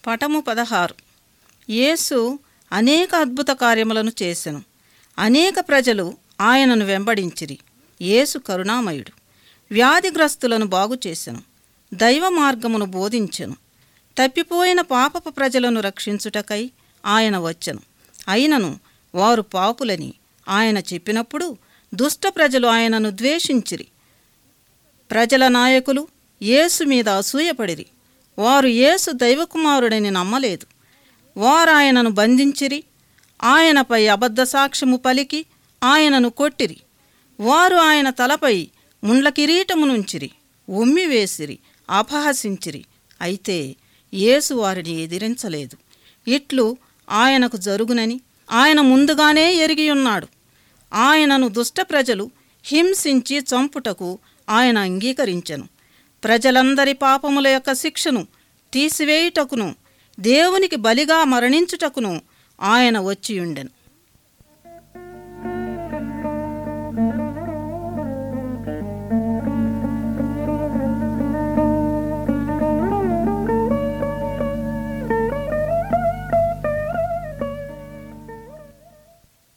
పటము పదహారు యేసు అనేక అద్భుత కార్యములను చేసెను అనేక ప్రజలు ఆయనను వెంబడించిరి యేసు కరుణామయుడు వ్యాధిగ్రస్తులను బాగు చేసెను దైవ మార్గమును బోధించెను తప్పిపోయిన పాపపు ప్రజలను రక్షించుటకై ఆయన వచ్చెను అయినను వారు పాపులని ఆయన చెప్పినప్పుడు దుష్ట ప్రజలు ఆయనను ద్వేషించిరి ప్రజల నాయకులు యేసు మీద అసూయపడిరి వారు యేసు దైవకుమారుడని నమ్మలేదు వారు ఆయనను బంధించిరి ఆయనపై అబద్ధ సాక్ష్యము పలికి ఆయనను కొట్టిరి వారు ఆయన తలపై ముండ్ల కిరీటమునుంచిరి ఉమ్మివేసిరి అపహసించిరి అయితే యేసు వారిని ఎదిరించలేదు ఇట్లు ఆయనకు జరుగునని ఆయన ముందుగానే ఎరిగియున్నాడు ఆయనను దుష్ట ప్రజలు హింసించి చంపుటకు ఆయన అంగీకరించెను ప్రజలందరి పాపముల యొక్క శిక్షను తీసివేయుటకును దేవునికి బలిగా మరణించుటకును ఆయన వచ్చియుండెను